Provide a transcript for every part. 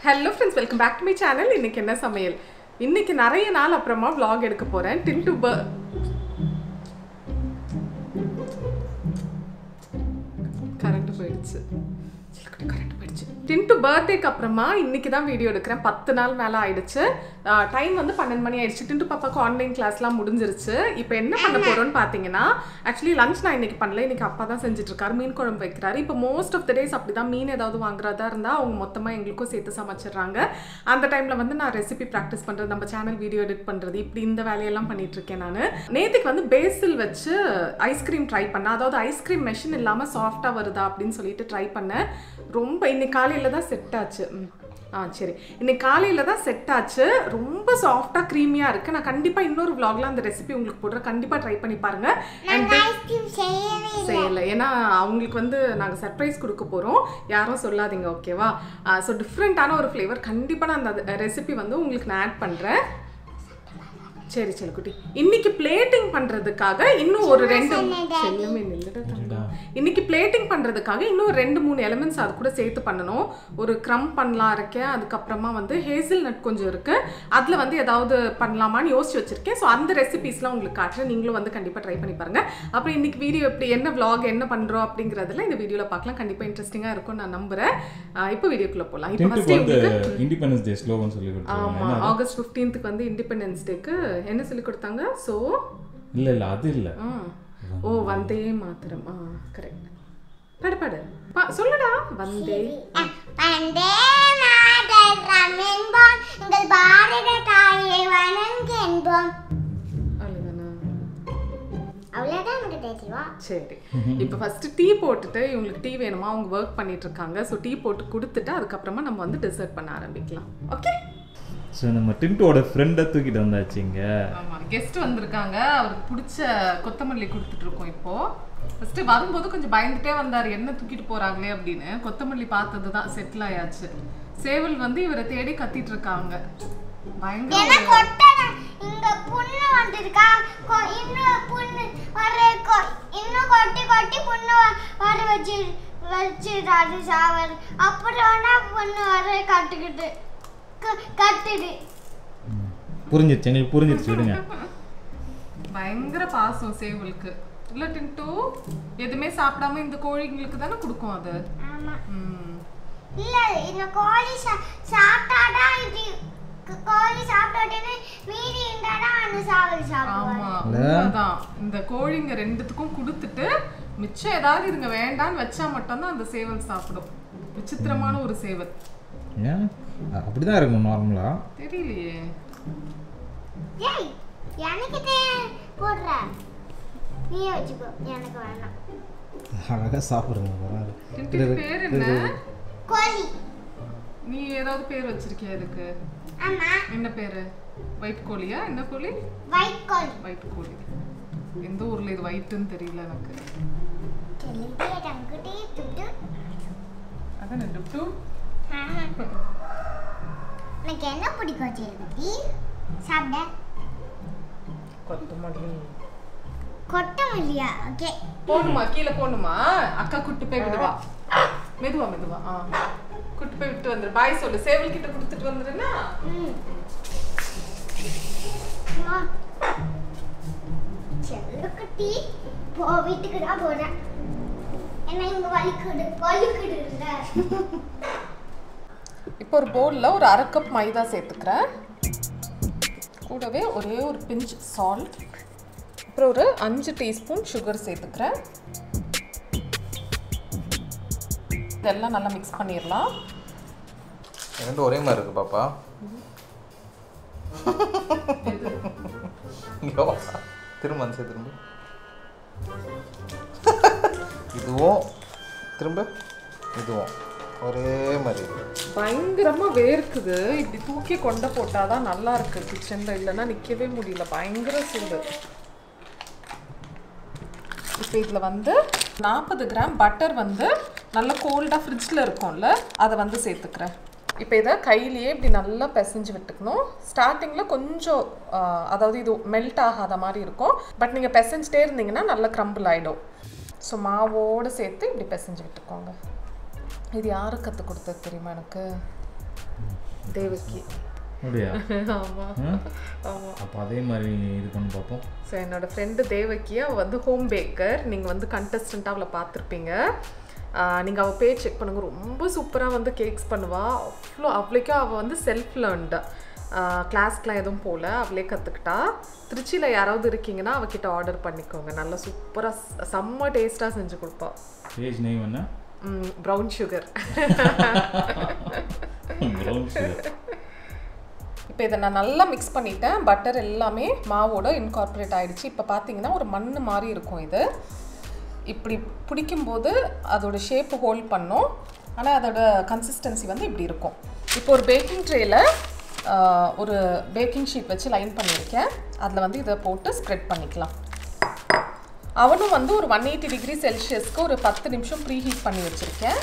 Hello friends welcome back to my channel இன்னைக்கு என்ன சமையல் இன்னைக்கு நிறைய நாள் அப்புறமா vlog எடுக்க போறேன் டின் டு ப கரண்ட் போயிடுச்சு கரண்ட் போயிடுச்சு டின் டு பர்த்டேக்கு அப்புறமா இன்னைக்கு தான் வீடியோ எடுக்கிறேன் பத்து நாள் மேலே ஆயிடுச்சு டைம் வந்து பன்னெண்டு மணி ஆயிடுச்சு டின் டு பாப்பாக்கு ஆன்லைன் கிளாஸ்லாம் முடிஞ்சிருச்சு இப்போ என்ன பண்ண போறோம்னு பார்த்தீங்கன்னா ஆக்சுவலி லஞ்ச் நான் இன்னைக்கு பண்ணல இன்னைக்கு அப்பா தான் செஞ்சுட்டு இருக்காரு மீன் குழம்பு வைக்கிறாரு இப்போ மோஸ்ட் ஆஃப் த டேஸ் அப்படி தான் மீன் ஏதாவது வாங்குறதா இருந்தால் அவங்க மொத்தமாக எங்களுக்கும் சேர்த்து சமைச்சிடுறாங்க அந்த டைமில் வந்து நான் ரெசிபி ப்ராக்டிஸ் பண்ணுறது நம்ம சேனல் வீடியோ எடிட் பண்ணுறது இப்படி இந்த வேலையெல்லாம் பண்ணிட்டு இருக்கேன் நான் நேற்றுக்கு வந்து பேசில் வச்சு ஐஸ்கிரீம் ட்ரை பண்ணேன் அதாவது ஐஸ்கிரீம் மெஷின் இல்லாமல் சாஃப்டாக வருதா அப்படின்னு சொல்லிட்டு ட்ரை பண்ணேன் ரொம்ப இன்னைக்கு காலையில் தான் செட் ஆச்சு ம். ஆ சரி இன்னைக்கு காலையில் தான் செட் ஆச்சு ரொம்ப சாஃப்டாக க்ரீமியாக இருக்குது நான் கண்டிப்பாக இன்னொரு vlogல அந்த ரெசிபி உங்களுக்கு போடுறேன் கண்டிப்பாக ட்ரை பண்ணி பாருங்க அண்ட் ஐஸ்கிரீம் செய்யவே செய்யலை ஏன்னா அவங்களுக்கு வந்து நாங்கள் சர்ப்ரைஸ் கொடுக்க போகிறோம் யாரும் சொல்லாதீங்க ஓகேவா ஸோ டிஃப்ரெண்ட்டான ஒரு ஃப்ளேவர் கண்டிப்பாக நான் அந்த ரெசிபி வந்து உங்களுக்கு நான் ஆட் பண்ணுறேன் சரி சரி குட்டி இன்னைக்கு பிளேட்டிங் பண்றதுக்காக இன்னும் ஒரு ரெண்டு செல்லமே நில்லுடா தங்கம். இன்னைக்கு பிளேட்டிங் பண்றதுக்காக இன்னும் ரெண்டு மூணு எலிமெண்ட்ஸ் அது கூட சேர்த்து பண்ணணும் ஒரு க்ரம் பண்ணலாம் இருக்கேன் அதுக்கப்புறமா வந்து ஹேசில் நட் கொஞ்சம் இருக்கு அதுல வந்து ஏதாவது பண்ணலாமான்னு யோசிச்சு வச்சிருக்கேன் ஸோ அந்த ரெசிபிஸ்லாம் உங்களுக்கு காட்டுறேன் நீங்களும் வந்து கண்டிப்பா ட்ரை பண்ணி பாருங்க அப்புறம் இன்னைக்கு வீடியோ எப்படி என்ன vlog என்ன பண்றோம் அப்படிங்கறதுல இந்த வீடியோல பார்க்கலாம் கண்டிப்பா இன்ட்ரெஸ்டிங்கா இருக்கும் நான் நம்புறேன் ஆஹ் இப்போ வீடியோக்குள்ள போகலாம் இப்போ டென்த்துக்கு ஃபர்ஸ்ட் வந்து உங்களுக்கு இண்டிபெண்டன்ஸ் டே ஸ்லோகன் சொல்லி கொடுத்தாங்க ஆமா ஆகஸ்ட் ஃபிஃப்டீன்த்துக்கு வந்து இண்டிபெண்டன்ஸ் டேக்கு என்ன சொல்லி கொடுத்தாங்க ஸோ இல்ல இல்ல அது இல்ல ஓ வந்தே மாத்திரம் ஆ கரெக்ட் படு படு பா- சொல்லுடா வந்தே வந்தே மாதரம் என்போம் எங்கள் பாரத தாயை வணங்கென்போம் அவ்வளோதானா அவ்வளோதான் எனக்கு தெரியும் சரி இப்போ ஃபர்ஸ்ட் டீ போட்டுட்டு இவங்களுக்கு டீ வேணுமா அவங்க ஒர்க் பண்ணிட்டு இருக்காங்க ஸோ டீ போட்டு கொடுத்துட்டு அதுக்கப்புறமா நம்ம வந்து டெசர்ட் பண்ண ஆரம்பிக்கலாம் ஓகே ஸோ நம்ம டின்ட்டோட ஃப்ரெண்டை தூக்கிட்டு வந்தாச்சு இங்க ஆமா கெஸ்ட் வந்திருக்காங்க அவருக்கு பிடிச்ச கொத்தமல்லி கொடுத்துட்டு இருக்கோம் இப்போ ஃபர்ஸ்ட் வரும்போது கொஞ்சம் பயந்துட்டே வந்தார் என்ன தூக்கிட்டு போறாங்களே அப்படின்னு கொத்தமல்லி பார்த்தது தான் செட்டில் ஆயாச்சு சேவல் வந்து இவரை தேடி கத்திட்டு இருக்காங்க பயங்கர எனக்கு ஒரு- ஒட்டன இங்க புண்ணு வந்திருக்கா கொ- இன்னும் புண்ணு வர கொ- இன்னும் கொட்டி கொட்டி புண்ணு வ- வர வச்சு வச்சிடாது சாவல் அப்புறம் வேணா புண்ணு வர கட்டுக்கிட்டு க- கட்டுது ம். புரிஞ்சிருச்சு எங்களுக்கு புரிஞ்சிருச்சு விடுங்க பயங்கர பாசம் சேவலுக்கு இல்ல டின்ட்டு எதுவுமே சாப்பிடாம இந்த கோழிங்களுக்கு தானே கொடுக்கும் அது ஆமா ம். இல்ல இந்த கோழி சா- சாப்பிட்டாதான் இது க- கோழி சாப்பிட்டோடனே மீதி இருந்தாதான் அந்த சாவல் சாப்பிடுவாங்க ஆமா உண்மைதான் இந்த கோழிங்க ரெண்டுத்துக்கும் கொடுத்துட்டு மிச்சம் ஏதாவது இதுங்க வேண்டான்னு வச்சா மட்டும்தான் அந்த சேவல் சாப்பிடும் விசித்திரமான ஒரு சேவல் ஏன் அ- அப்படிதான் இருக்கும் நார்மலா தெரியலையே ஏய் எனக்கு தே- போடுற நீயே வச்சுக்கோ எனக்கு வேணாம் அழகா சாப்பிடுங்க டின்ட்டு பேர் என்ன கோழி நீ ஏதாவது பேர் வச்சிருக்கியா இதுக்கு ஆமா என்ன பேரு ஒயிட் கோழியா என்ன கோழி ஒயிட் கோழி ஒயிட் கோழி எந்த ஊர்ல இது ஒயிட்டுன்னு தெரியல எனக்கு தெலுங்கு டங்குடி துடு அதான் டுப்டு ஆமா. உனக்கு என்ன பிடிக்கும் செல்வதி சாப்பிட கொத்தமல்லி கொத்தமல்லியா ஓகே போகணுமா கீழே போகணுமா அக்கா கூட்டு போய் விடுவா மெதுவா மெதுவா ஆ கூட்டு போய் விட்டு வந்துரு பாய் சொல்லு சேவல் கிட்ட கொடுத்துட்டு வந்துருன்னா ம் செல்லுக்குட்டி போ வீட்டுக்கு தான் போறேன் என்ன இங்க வலிக்குடு வலிக்குடு இல்ல இப்போ ஒரு பவுலில் ஒரு அரை கப் மைதா சேர்த்துக்கிறேன் கூடவே ஒரே ஒரு பிஞ்ச் சால்ட் அப்புறம் ஒரு அஞ்சு டீஸ்பூன் சுகர் சேர்த்துக்கிறேன் இதெல்லாம் நல்லா மிக்ஸ் பண்ணிடலாம் ரெண்டும் ஒரே மாதிரி இருக்கு பாப்பா இங்க வா. திரும்ப அந்த side திரும்ப இதுவும் திரும்ப இதுவும் ஒரே மாதிரி இருக்கு பயங்கரமா வேர்க்குது இப்படி தூக்கி கொண்ட போட்டாதான் நல்லா இருக்கு கிச்சன்ல இல்லைன்னா நிக்கவே முடியல பயங்கர சூடு இப்போ இதில் வந்து நாற்பது கிராம் பட்டர் வந்து நல்ல கோல்டாக ஃப்ரிட்ஜில் இருக்கும்ல அதை வந்து சேர்த்துக்கிறேன் இப்போ இதை கையிலேயே இப்படி நல்லா பிசைஞ்சு விட்டுக்கணும் ஸ்டார்டிங்கில் கொஞ்சம் ஆ, அதாவது இது மெல்ட் ஆகாத மாதிரி இருக்கும் பட் நீங்கள் பிசைஞ்சிட்டே இருந்தீங்கன்னா நல்லா க்ரம்பிள் ஆகிடும் ஸோ மாவோடு சேர்த்து இப்படி பிசைஞ்சு விட்டுக்கோங்க இது யாரு கற்றுக் கொடுத்தது தெரியுமா எனக்கு தேவகி அப்படியா ஆமாம் ம்? ஆமாம் அப்போ அதே மாதிரி இது பண்ணி பார்ப்போம் ஸோ என்னோட ஃப்ரெண்டு தேவகி அவள் வந்து ஹோம் பேக்கர் நீங்கள் வந்து கண்டஸ்டண்ட்டாக அவளை பார்த்துருப்பீங்க நீங்கள் அவள் பேஜ் செக் பண்ணுங்க ரொம்ப சூப்பராக வந்து கேக்ஸ் பண்ணுவா அவ்வளோ அவ்வளோக்கும் அவள் வந்து செல்ஃப் லேர்ன்டு கிளாஸ்க்குலாம் எதுவும் போகல அவளே கற்றுக்கிட்டா திருச்சியில் யாராவது இருக்கீங்கன்னா அவகிட்ட ஆர்டர் பண்ணிக்கோங்க நல்லா சூப்பராக செம்ம டேஸ்ட்டாக செஞ்சு கொடுப்பா பேஜ் நேம் என்ன ப்ரௌன் சுகர் ப்ரௌன் சுகர் இப்போ இதை நான் நல்லா மிக்ஸ் பண்ணிட்டேன் பட்டர் எல்லாமே மாவோட இன்கார்பரேட் ஆயிடுச்சு இப்போ பார்த்தீங்கன்னா ஒரு மண் மாதிரி இருக்கும் இது இப்படி பிடிக்கும்போது அதோட ஷேப்பு ஹோல்ட் பண்ணும் ஆனால் அதோட கன்சிஸ்டன்சி வந்து இப்படி இருக்கும் இப்போ ஒரு பேக்கிங் ட்ரேயில் ஒரு பேக்கிங் ஷீட் வச்சு லைன் பண்ணியிருக்கேன் அதில் வந்து இதை போட்டு ஸ்ப்ரெட் பண்ணிக்கலாம் அவனும் வந்து ஒரு ஒன் எயிட்டி டிகிரி செல்சியஸ்க்கு ஒரு பத்து நிமிஷம் ப்ரீ ஹீட் பண்ணி வச்சுருக்கேன்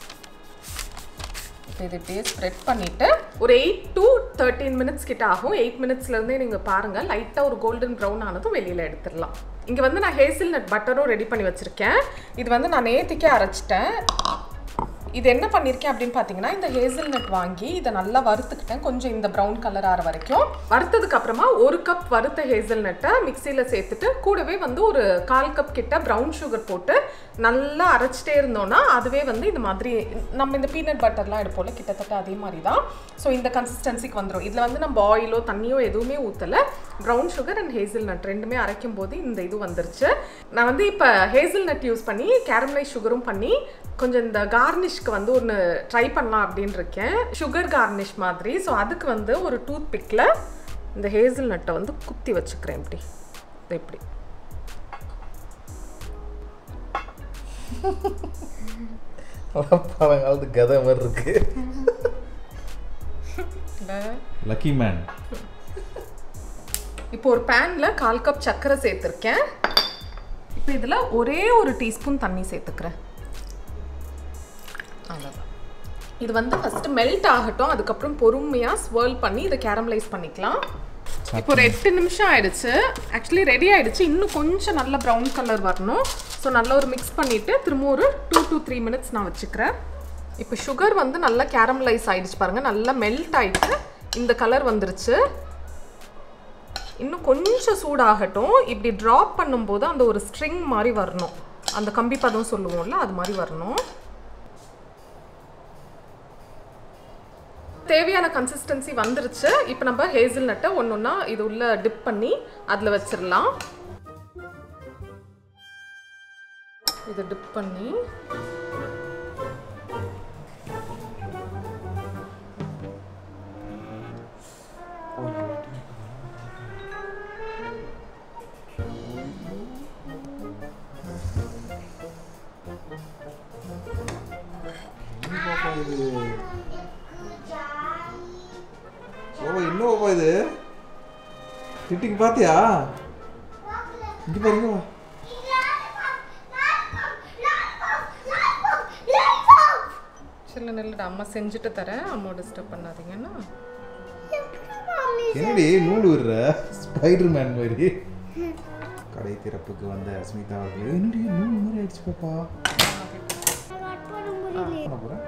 இப்போ இது இப்படியே ஸ்ப்ரெட் பண்ணிவிட்டு ஒரு எயிட் டு தேர்ட்டீன் மினிட்ஸ் கிட்ட ஆகும் எயிட் மினிட்ஸ்லேருந்தே நீங்கள் பாருங்கள் லைட்டாக ஒரு கோல்டன் ப்ரௌன் ஆனதும் வெளியில் எடுத்துடலாம் இங்கே வந்து நான் ஹேசில் நட் பட்டரும் ரெடி பண்ணி வச்சுருக்கேன் இது வந்து நான் நேற்றுக்கே அரைச்சிட்டேன் இது என்ன பண்ணியிருக்கேன் அப்படின்னு பார்த்தீங்கன்னா இந்த ஹேசில் நட் வாங்கி இதை நல்லா வறுத்துக்கிட்டேன் கொஞ்சம் இந்த ப்ரௌன் கலர் ஆகிற வரைக்கும் வறுத்ததுக்கு அப்புறமா ஒரு கப் வறுத்த ஹேசல் நட்டை மிக்சியில் சேர்த்துட்டு கூடவே வந்து ஒரு கால் கப் கிட்ட ப்ரௌன் சுகர் போட்டு நல்லா அரைச்சிட்டே இருந்தோம்னா அதுவே வந்து இந்த மாதிரி நம்ம இந்த பீனட் பட்டர்லாம் எடுப்போம்ல கிட்டத்தட்ட அதே மாதிரி தான் ஸோ இந்த கன்சிஸ்டன்சிக்கு வந்துடும் இதில் வந்து நம்ம ஆயிலோ தண்ணியோ எதுவுமே ஊற்றலை brown sugar and hazelnut ரெண்டுமே அரைக்கும் போது இந்த இது வந்துருச்சு நான் வந்து இப்போ ஹேசில் நட் யூஸ் பண்ணி கேரமலைஸ் சுகரும் பண்ணி கொஞ்சம் இந்த கார்னிஷ்க்கு வந்து ஒன்று ட்ரை பண்ணலாம் அப்படின்னு இருக்கேன் சுகர் கார்னிஷ் மாதிரி ஸோ அதுக்கு வந்து ஒரு டூத் பிக்கில் இந்த ஹேசில் நட்டை வந்து குத்தி வச்சுக்கிறேன் இப்படி இது இப்படி பழங்காலத்து கதை மாதிரி இருக்கு லக்கி மேன் இப்போ ஒரு பேனில் கால் கப் சர்க்கரை சேர்த்துருக்கேன் இப்போ இதில் ஒரே ஒரு டீஸ்பூன் தண்ணி சேர்த்துக்கிறேன் அவ்வளோதான் இது வந்து ஃபஸ்ட்டு மெல்ட் ஆகட்டும் அதுக்கப்புறம் பொறுமையாக ஸ்வேர்ல் பண்ணி இதை கேரமலைஸ் பண்ணிக்கலாம் இப்போ ஒரு எட்டு நிமிஷம் ஆயிடுச்சு ஆக்சுவலி ரெடி ஆயிடுச்சு இன்னும் கொஞ்சம் நல்ல ப்ரௌன் கலர் வரணும் ஸோ நல்லா ஒரு மிக்ஸ் பண்ணிவிட்டு திரும்ப ஒரு டூ to த்ரீ மினிட்ஸ் நான் வச்சுக்கிறேன் இப்போ சுகர் வந்து நல்லா கேரமலைஸ் ஆயிடுச்சு பாருங்கள் நல்லா மெல்ட் ஆயிட்டு இந்த கலர் வந்துருச்சு இன்னும் கொஞ்சம் சூடாகட்டும் இப்படி ட்ராப் பண்ணும்போது அந்த ஒரு ஸ்ட்ரிங் மாதிரி வரணும் அந்த கம்பி பதம் சொல்லுவோம்ல அது மாதிரி வரணும் தேவையான கன்சிஸ்டன்சி வந்துருச்சு இப்போ நம்ம ஹேசில் நட்டை ஒன்று ஒன்றா இது உள்ள டிப் பண்ணி அதில் வச்சிடலாம் இதை டிப் பண்ணி பாப்பா இது ஓ என்ன பாப்பா இது திட்டிக்கு பாத்தியா இங்க பாருங்க வா. சில நெல்லுடா அம்மா செஞ்சுட்டு தரேன் அம்மா டிஸ்டர்ப் பண்ணாதீங்கன்னா என்னடி நூல் விடுற ஸ்பைடர் மேன் மாதிரி கடை திறப்புக்கு வந்த ஸ்மிதா அவர்கள் என்னடி நூல் மாதிரி ஆயிடுச்சு பாப்பா பண்ண போறேன்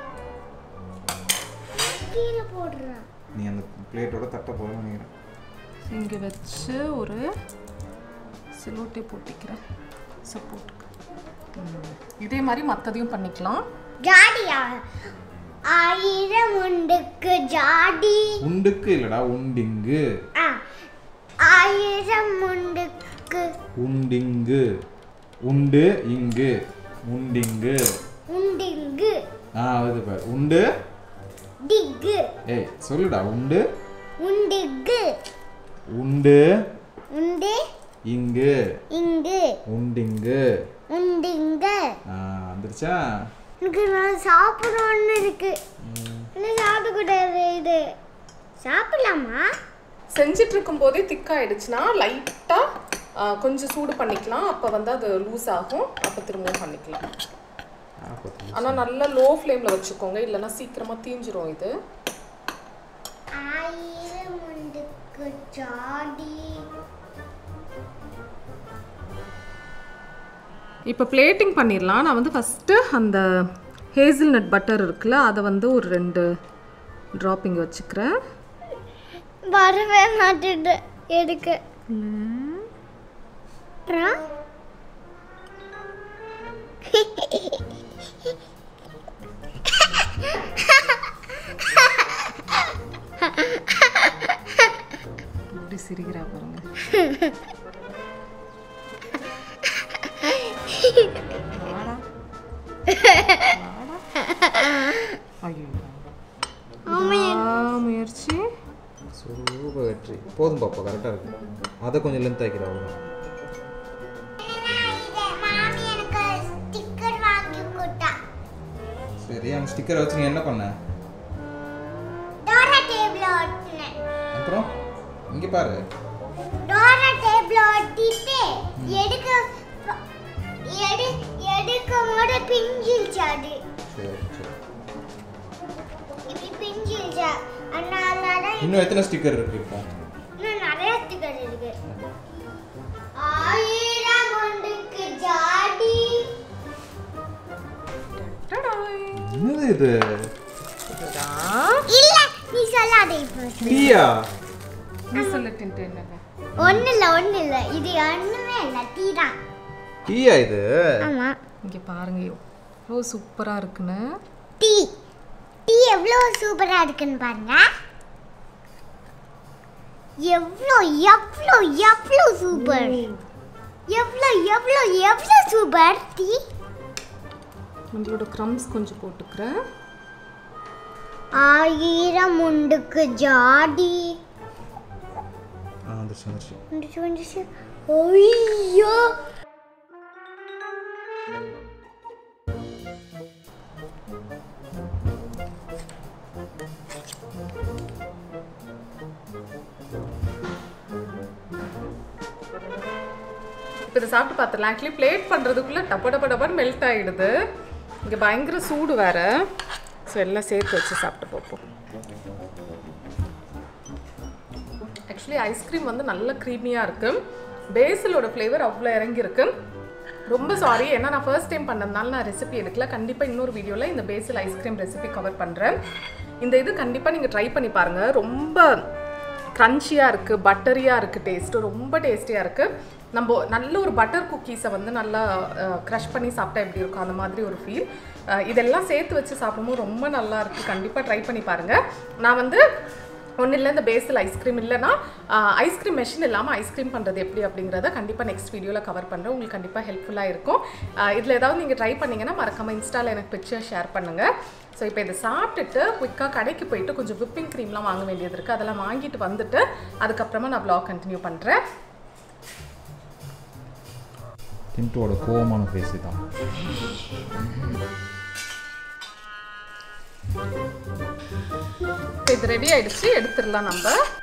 கீழே போடுறேன் நீ அந்த பிளேட்டோட தட்ட போற நினைக்கிறேன் இங்கே வச்சு ஒரு சிலோட்டே போட்டிக்கிறேன் சப்போர்ட்டுக்கு இதே மாதிரி மற்றதையும் பண்ணிக்கலாம் ஜாடியா ஆயிரம் உண்டுக்கு ஜாடி உண்டுக்கு இல்லடா உண்டிங்கு ஆ, ஆயிரம் உண்டுக்கு உண்டிங்கு உண்டு இங்கு உண்டிங்கு உண்டிங்கு ஆ அது பாரு உண்டு டிக்கு ஏய் சொல்லுடா உண்டு உண்டிக்கு உண்டு உண்டு இங்கு இங்கு உண்டிங்கு உண்டிங்க ஆ வந்துருச்சா எனக்கு நான் சாப்பிடணும்னு இருக்கு இன்னும் சாப்பிடக்கூடாது இது சாப்பிடலாமா செஞ்சிட்டு இருக்கும் போதே திக்காயிடுச்சுன்னா லைட்டாக கொஞ்சம் சூடு பண்ணிக்கலாம் அப்போ வந்து அது லூஸ் ஆகும் அப்போ திரும்பவும் பண்ணிக்கலாம் ஆனால் நல்லா லோ ஃப்ளேமில் வச்சுக்கோங்க இல்லைன்னா சீக்கிரமாக தீஞ்சிரும் இது ஆயிரம் உண்டுக்கு ஜாடி இப்போ பிளேட்டிங் பண்ணிடலாம் நான் வந்து ஃபஸ்ட்டு அந்த ஹேசில் நட் பட்டர் இருக்குல்ல அதை வந்து ஒரு ரெண்டு ட்ராப் இங்கே வச்சுக்கிறேன் வரவே மாட்டேது எடுக்க ரா? எப்படி சிரிக்கிறா பாருங்க வாடா. வாடா. ஐயோ. இதா முயற்சி சூப்பர் வெற்றி போதும் பாப்பா கரெக்டாக இருக்கு அதை கொஞ்சம் லென்த் ஆக்கிடும் அவ்வளோ மாமி எனக்கு ஸ்டிக்கர் வாங்கி கொடுத்தா சரி அந்த ஸ்டிக்கரை வச்சு நீ என்ன பண்ண டோரா டேபிள் ஒட்டினேன் அப்புறம் இங்கே பாரு டோரா டேபிள் ஒட்டிட்டு எடுக்க எடு எடுக்கும் போது பிஞ்சிருச்சு அது சரி சரி இப்படி பிஞ்சிருச்சு அதனால தான் இன்னும் எத்தனை ஸ்டிக்கர் இருக்கு இப்போ இன்னும் நிறைய ஸ்டிக்கர் இருக்கு ஆயிரம் ஒன்றுக்கு ஜாடி டடாய். என்னது இது இதுதான் இல்ல நீ சொல்லாத இப்போ டீயா நீ சொல்லிட்டு என்னங்க ஒண்ணு இல்ல ஒண்ணு இல்ல இது ஒண்ணுமே இல்ல டீ தான் டீயா இது ஆமா இங்கே பாருங்க எவ்வளோ சூப்பராக இருக்குன்னு டீ டீ எவ்வளோ சூப்பரா இருக்குன்னு பாருங்க எவ்வளோ எவ்வளோ எவ்வளோ சூப்பர் எவ்வளோ எவ்வளோ எவ்வளோ சூப்பர் டீ நம்மளோட க்ரம்ஸ் கொஞ்சம் போட்டுக்கிறேன் ஆயிரம் உண்டுக்கு ஜாடி ஆ வந்துருச்சு வந்துருச்சு வந்துச்சு வந்துச்சு ஐயோ இப்போ இதை சாப்பிட்டு பார்த்துடலாம் ஆக்சுவலி பிளேட் பண்ணுறதுக்குள்ளே டப்ப டப்ப டப்பன்னு மெல்ட் ஆகிடுது இங்கே பயங்கர சூடு வேற ஸோ எல்லாம் சேர்த்து வச்சு சாப்பிட்டு பார்ப்போம் ஆக்சுவலி ஐஸ்கிரீம் வந்து நல்ல க்ரீமியாக இருக்குது பேசிலோட ஃப்ளேவர் அவ்வளோ இறங்கியிருக்கு ரொம்ப சாரி ஏன்னா நான் ஃபர்ஸ்ட் டைம் பண்ணதுனால நான் ரெசிபி எடுக்கல கண்டிப்பாக இன்னொரு வீடியோவில் இந்த பேசில் ஐஸ்கிரீம் ரெசிபி கவர் பண்ணுறேன் இந்த இது கண்டிப்பாக நீங்கள் ட்ரை பண்ணி பாருங்கள் ரொம்ப க்ரன்ச்சியாக இருக்குது பட்டரியாக இருக்குது டேஸ்ட்டு ரொம்ப டேஸ்டியாக இருக்குது நம்ம நல்ல ஒரு பட்டர் குக்கீஸை வந்து நல்லா க்ரஷ் பண்ணி சாப்பிட்டா எப்படி இருக்கும் அந்த மாதிரி ஒரு ஃபீல் இதெல்லாம் சேர்த்து வச்சு சாப்பிடும்போது ரொம்ப நல்லா இருக்குது கண்டிப்பாக ட்ரை பண்ணி பாருங்கள் நான் வந்து ஒன்றும் இல்லை இந்த பேஸில் ஐஸ்கிரீம் இல்லைன்னா ஐஸ்கிரீம் மெஷின் இல்லாமல் ஐஸ்கிரீம் பண்ணுறது எப்படி அப்படிங்கிறத கண்டிப்பாக நெக்ஸ்ட் வீடியோவில் கவர் பண்ணுறேன் உங்களுக்கு கண்டிப்பாக ஹெல்ப்ஃபுல்லாக இருக்கும் இதில் ஏதாவது நீங்கள் ட்ரை பண்ணீங்கன்னா மறக்காமல் இன்ஸ்டாவில் எனக்கு பிக்சர் ஷேர் பண்ணுங்கள் ஸோ இப்போ இதை சாப்பிட்டுட்டு குயிக்காக கடைக்கு போயிட்டு கொஞ்சம் விப்பிங் க்ரீம்லாம் வாங்க வேண்டியது இருக்குது அதெல்லாம் வாங்கிட்டு வந்துட்டு அதுக்கப்புறமா நான் vlog கண்டினியூ பண்ணுறேன் டின்ட்டோட கோவமான ஃபேஸ் தான் இப்போ இது ரெடி ஆயிடுச்சு எடுத்துடலாம் நம்ம